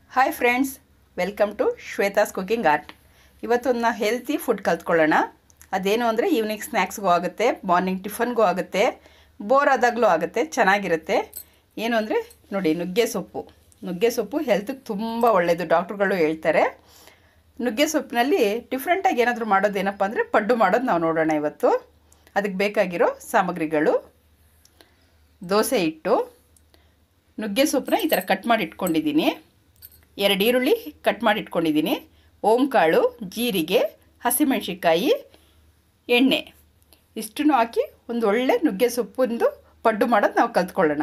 hi friends welcome to Shweta's cooking art ಇವತ್ತೊಂದು healthy food ಕಲ್ತ್ಕೊಳ್ಳೋಣ ಅದೇನು ಅಂದರೆ ಈವ್ನಿಂಗ್ ಸ್ನ್ಯಾಕ್ಸ್ಗೂ ಆಗುತ್ತೆ ಮಾರ್ನಿಂಗ್ ಟಿಫನ್ಗೂ ಆಗುತ್ತೆ ಬೋರ್ ಆದಾಗಲೂ ಆಗುತ್ತೆ ಚೆನ್ನಾಗಿರುತ್ತೆ ಏನು ಅಂದರೆ ನೋಡಿ ನುಗ್ಗೆ ಸೊಪ್ಪು ನುಗ್ಗೆ ಸೊಪ್ಪು ಹೆಲ್ತಿಗೆ ತುಂಬ ಒಳ್ಳೆಯದು ಡಾಕ್ಟ್ರುಗಳು ಹೇಳ್ತಾರೆ ನುಗ್ಗೆ ಸೊಪ್ಪಿನಲ್ಲಿ ಡಿಫ್ರೆಂಟಾಗಿ ಏನಾದರೂ ಮಾಡೋದೇನಪ್ಪ ಅಂದರೆ ಪಡ್ಡು ಮಾಡೋದು ನಾವು ನೋಡೋಣ ಇವತ್ತು ಅದಕ್ಕೆ ಬೇಕಾಗಿರೋ ಸಾಮಗ್ರಿಗಳು ದೋಸೆ ಹಿಟ್ಟು ನುಗ್ಗೆ ಸೊಪ್ಪನ್ನ ಈ ಥರ ಕಟ್ ಮಾಡಿ ಇಟ್ಕೊಂಡಿದ್ದೀನಿ ಎರಡು ಈರುಳ್ಳಿ ಕಟ್ ಮಾಡಿ ಇಟ್ಕೊಂಡಿದ್ದೀನಿ ಓಂಕಾಳು ಜೀರಿಗೆ ಹಸಿಮೆಣ್ಸಿಕಾಯಿ ಎಣ್ಣೆ ಇಷ್ಟನ್ನು ಹಾಕಿ ಒಂದು ಒಳ್ಳೆ ನುಗ್ಗೆ ಸೊಪ್ಪೊಂದು ಪಡ್ಡು ಮಾಡೋದು ನಾವು ಕಲ್ತ್ಕೊಳ್ಳೋಣ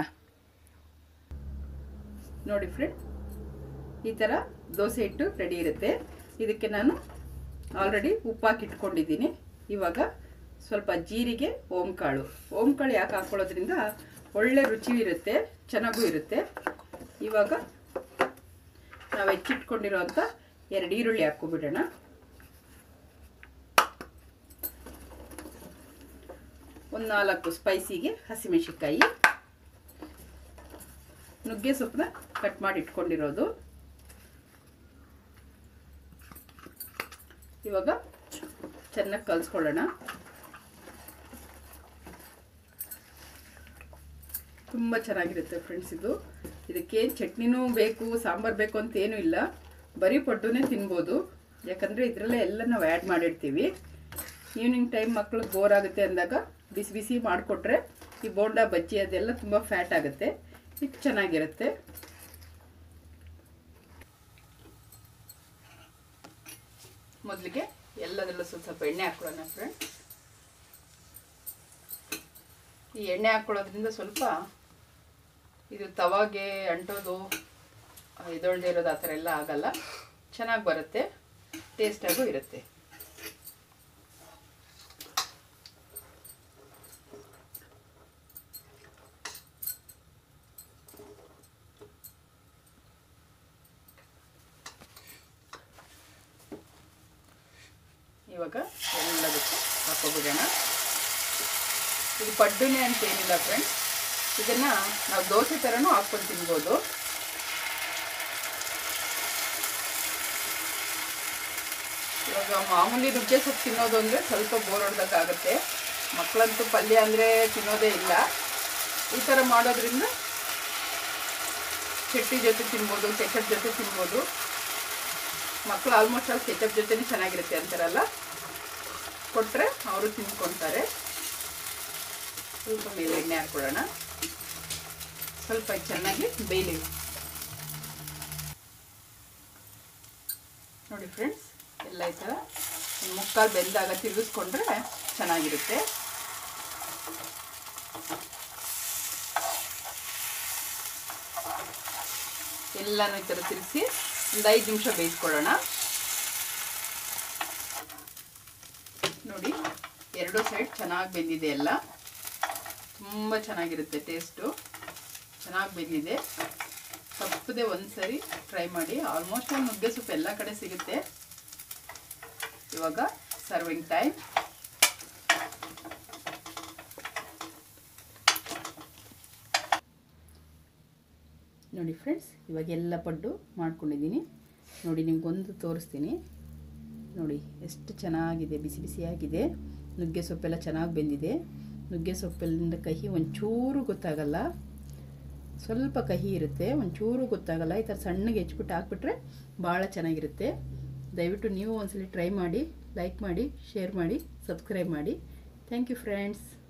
ನೋಡಿ ಫ್ರೆಂಡ್ ಈ ಥರ ದೋಸೆ ಹಿಟ್ಟು ರೆಡಿ ಇರುತ್ತೆ ಇದಕ್ಕೆ ನಾನು ಆಲ್ರೆಡಿ ಉಪ್ಪು ಹಾಕಿ ಇಟ್ಕೊಂಡಿದ್ದೀನಿ ಇವಾಗ ಸ್ವಲ್ಪ ಜೀರಿಗೆ ಓಂಕಾಳು ಓಂಕಾಳು ಯಾಕೆ ಹಾಕ್ಕೊಳ್ಳೋದ್ರಿಂದ ಒಳ್ಳೆ ರುಚಿ ಇರುತ್ತೆ ಚೆನ್ನಾಗೂ ಇರುತ್ತೆ ಇವಾಗ ನಾವು ಹೆಚ್ಚಿಟ್ಕೊಂಡಿರೋಂಥ ಎರಡು ಈರುಳ್ಳಿ ಹಾಕ್ಕೊಬಿಡೋಣ ಒಂದು ನಾಲ್ಕು ಸ್ಪೈಸಿಗೆ ಹಸಿಮೆಣಸಿನ್ಕಾಯಿ ನುಗ್ಗೆ ಸೊಪ್ಪನ್ನ ಕಟ್ ಮಾಡಿ ಇಟ್ಕೊಂಡಿರೋದು ಇವಾಗ ಚೆನ್ನಾಗಿ ಕಲಿಸ್ಕೊಳ್ಳೋಣ ತುಂಬ ಚೆನ್ನಾಗಿರುತ್ತೆ ಫ್ರೆಂಡ್ಸ್ ಇದು ಇದಕ್ಕೇನು ಚಟ್ನಿನೂ ಬೇಕು ಸಾಂಬಾರು ಬೇಕು ಅಂತ ಏನೂ ಇಲ್ಲ ಬರೀ ಪಡ್ಡುನೇ ತಿನ್ಬೋದು ಯಾಕಂದರೆ ಇದರಲ್ಲೇ ಎಲ್ಲ ನಾವು ಆ್ಯಡ್ ಮಾಡಿರ್ತೀವಿ ಈವ್ನಿಂಗ್ ಟೈಮ್ ಮಕ್ಕಳು ಬೋರ್ ಆಗುತ್ತೆ ಅಂದಾಗ ಬಿಸಿ ಬಿಸಿ ಮಾಡಿಕೊಟ್ರೆ ಈ ಬೋಂಡ ಬಜ್ಜಿ ಅದೆಲ್ಲ ತುಂಬ ಫ್ಯಾಟ್ ಆಗುತ್ತೆ ಇದು ಚೆನ್ನಾಗಿರುತ್ತೆ ಮೊದಲಿಗೆ ಎಲ್ಲದರಲ್ಲೂ ಸ್ವಲ್ಪ ಸ್ವಲ್ಪ ಎಣ್ಣೆ ಹಾಕ್ಕೊಳ್ಳೋಣ ಫ್ರೆಂಡ್ ಈ ಎಣ್ಣೆ ಹಾಕ್ಕೊಳ್ಳೋದ್ರಿಂದ ಸ್ವಲ್ಪ ಇದು ತವಾಗೆ ಅಂಟೋದು ಇದೊಳ್ದೇ ಇರೋದು ಆ ಥರ ಎಲ್ಲ ಆಗಲ್ಲ ಚೆನ್ನಾಗಿ ಬರುತ್ತೆ ಟೇಸ್ಟಾಗೂ ಇರುತ್ತೆ ಇವಾಗ ಎಲ್ಲದಕ್ಕೂ ಹಾಕೋಬಿಡೋಣ ಇದು ಪಡ್ಡುನೆ ಅಂತ ಏನಿಲ್ಲ ಫ್ರೆಂಡ್ಸ್ ಇದನ್ನು ನಾವು ದೋಸೆ ಥರನೂ ಹಾಕ್ಕೊಂಡು ತಿನ್ಬೋದು ಇವಾಗ ಮಾಮೂಲಿ ನುಗ್ಗೆ ಸೊಪ್ಪು ತಿನ್ನೋದು ಅಂದರೆ ಸ್ವಲ್ಪ ಬೋರ್ ಹೊಡ್ದಕ್ಕಾಗುತ್ತೆ ಮಕ್ಕಳಂತೂ ಪಲ್ಯ ಅಂದರೆ ತಿನ್ನೋದೇ ಇಲ್ಲ ಈ ಥರ ಮಾಡೋದ್ರಿಂದ ಚಟ್ನಿ ಜೊತೆ ತಿನ್ಬೋದು ಕೆಚಪ್ ಜೊತೆ ತಿನ್ಬೋದು ಮಕ್ಕಳು ಆಲ್ಮೋಸ್ಟ್ ಆಲ್ ಕೆಚಪ್ ಜೊತೆನೇ ಚೆನ್ನಾಗಿರುತ್ತೆ ಅಂತಾರಲ್ಲ ಕೊಟ್ಟರೆ ಅವರು ತಿನ್ಕೊತಾರೆ ಸ್ವಲ್ಪ ಮೇಲೆ ಎಣ್ಣೆ ಹಾಕ್ಕೊಳ್ಳೋಣ ಸ್ವಲ್ಪ ಚೆನ್ನಾಗಿ ಬೇಯಲಿ ನೋಡಿ ಫ್ರೆಂಡ್ಸ್ ಎಲ್ಲ ಈ ಥರ ಮುಕ್ಕಾಲು ಬೆಂದಾಗ ತಿರುಗಿಸ್ಕೊಂಡ್ರೆ ಚೆನ್ನಾಗಿರುತ್ತೆ ಎಲ್ಲನೂ ಈ ಥರ ತಿರುಗಿಸಿ ಒಂದು ಐದು ನಿಮಿಷ ಬೇಯಿಸ್ಕೊಳ್ಳೋಣ ನೋಡಿ ಎರಡು ಸೈಡ್ ಚೆನ್ನಾಗಿ ಬೆಂದಿದೆ ಎಲ್ಲ ತುಂಬ ಚೆನ್ನಾಗಿರುತ್ತೆ ಟೇಸ್ಟು ಚೆನ್ನಾಗಿ ಬೆಂದಿದೆ ತಪ್ಪದೆ ಒಂದು ಸರಿ ಟ್ರೈ ಮಾಡಿ ಆಲ್ಮೋಸ್ಟ್ ನುಗ್ಗೆ ಸೊಪ್ಪು ಎಲ್ಲ ಕಡೆ ಸಿಗುತ್ತೆ ಇವಾಗ ಸರ್ವಿಂಗ್ ಟೈಮ್ ನೋಡಿ ಫ್ರೆಂಡ್ಸ್ ಇವಾಗ ಎಲ್ಲ ಪಡ್ಡು ಮಾಡ್ಕೊಂಡಿದ್ದೀನಿ ನೋಡಿ ನಿಮ್ಗೊಂದು ತೋರಿಸ್ತೀನಿ ನೋಡಿ ಎಷ್ಟು ಚೆನ್ನಾಗಿದೆ ಬಿಸಿ ಬಿಸಿಯಾಗಿದೆ ನುಗ್ಗೆ ಸೊಪ್ಪೆಲ್ಲ ಚೆನ್ನಾಗಿ ಬೆಂದಿದೆ ನುಗ್ಗೆ ಸೊಪ್ಪೆಲ್ಲಿಂದ ಕಹಿ ಒಂಚೂರು ಗೊತ್ತಾಗಲ್ಲ ಸ್ವಲ್ಪ ಕಹಿ ಇರುತ್ತೆ ಒಂಚೂರು ಗೊತ್ತಾಗಲ್ಲ ಈ ಥರ ಸಣ್ಣಗೆ ಹೆಚ್ಚಿಬಿಟ್ಟು ಹಾಕ್ಬಿಟ್ರೆ ಭಾಳ ಚೆನ್ನಾಗಿರುತ್ತೆ ದಯವಿಟ್ಟು ನೀವು ಒಂದ್ಸಲಿ ಟ್ರೈ ಮಾಡಿ ಲೈಕ್ ಮಾಡಿ ಶೇರ್ ಮಾಡಿ ಸಬ್ಸ್ಕ್ರೈಬ್ ಮಾಡಿ ಥ್ಯಾಂಕ್ ಯು ಫ್ರೆಂಡ್ಸ್